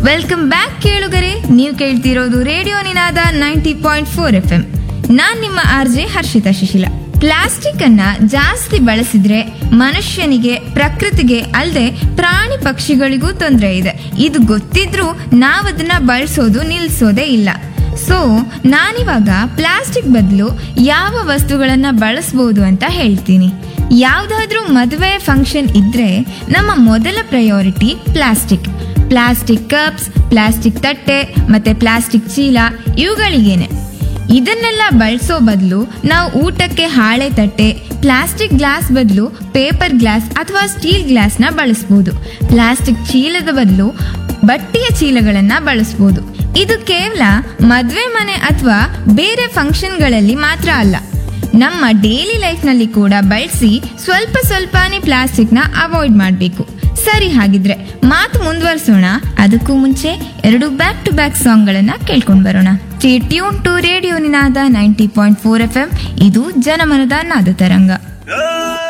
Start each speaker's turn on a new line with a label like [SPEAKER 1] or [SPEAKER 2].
[SPEAKER 1] Welcome back ಕೇಳುಗರೆ ನೀವು ಕೇಳ್ತಿರೋದು radio Ninaada ninety point four F M ನಾನ್ ನಿಮ್ಮ R J Harshitha Shishila plastic ಅನ್ನ ಜಾಸ್ತಿ ಬಳಸಿದ್ರೆ ಮನುಷ್ಯನಿಗೆ ಪ್ರಕೃತಿಗೆ ಅಲ್ಲದೆ ಪ್ರಾಣಿ ಪಕ್ಷಿಗಳಿಗೂ ತೊಂದರೆ ಇದೆ ಇದು ಗೊತ್ತಿದ್ರೂ ನಾವದನ್ನ ಬಳಸೋದು ನಿಲ್ಸೋದೇ ಇಲ್ಲ ಸೊ ನಾನಿವಾಗ ಪ್ಲಾಸ್ಟಿಕ್ ಬದಲು ಯಾವ ವಸ್ತುಗಳನ್ನ ಬಳಸ್ಬೋದು ಅಂತ ಹೇಳ್ತೀನಿ ಯಾವ್ದಾದ್ರೂ ಮದುವೆ ಫಂಕ್ಷನ್ ಇದ್ರೆ ನಮ್ಮ ಮೊದಲ priority plastic plastic cups plastic ತಟ್ಟೆ ಮತ್ತೆ ಪ್ಲಾಸ್ಟಿಕ್ ಚೀಲ ಇವುಗಳಿಗೇನೆ ಇದನ್ನೆಲ್ಲ ಬಳಸೋ ಬದಲು ನಾವು ಊಟಕ್ಕೆ ಹಾಳೆ ತಟ್ಟೆ ಪ್ಲಾಸ್ಟಿಕ್ ಗ್ಲಾಸ್ ಬದಲು ಪೇಪರ್ ಗ್ಲಾಸ್ ಅಥವಾ ಸ್ಟೀಲ್ ಗ್ಲಾಸ್ನ ಬಳಸ್ಬೋದು ಪ್ಲಾಸ್ಟಿಕ್ ಚೀಲದ ಬದಲು ಬಟ್ಟೆಯ ಚೀಲಗಳನ್ನ ಬಳಸ್ಬೋದು ಇದು ಕೇವಲ ಮದುವೆ ಮನೆ ಅಥವಾ ಬೇರೆ ಫಂಕ್ಷನ್ಗಳಲ್ಲಿ ಮಾತ್ರ ಅಲ್ಲ ನಮ್ಮ ಡೈಲಿ ಲೈಫ್ನಲ್ಲಿ ಕೂಡ ಬಳಸಿ ಸ್ವಲ್ಪ ಸ್ವಲ್ಪನೇ ಪ್ಲಾಸ್ಟಿಕ್ನ ಅವಾಯ್ಡ್ ಮಾಡಬೇಕು ಸರಿ ಹಾಗಿದ್ರೆ ಮಾತು ಮುಂದುವರಿಸೋಣ ಅದಕ್ಕೂ ಮುಂಚೆ ಎರಡು ಬ್ಯಾಕ್ ಟು ಬ್ಯಾಕ್ ಸಾಂಗ್ಗಳನ್ನ ಕೇಳ್ಕೊಂಡು ಬರೋಣ tune to radio Ninaada ninety point four F M ಇದು ಜನಮನದ ನಾದ ತರಂಗ
[SPEAKER 2] Oh!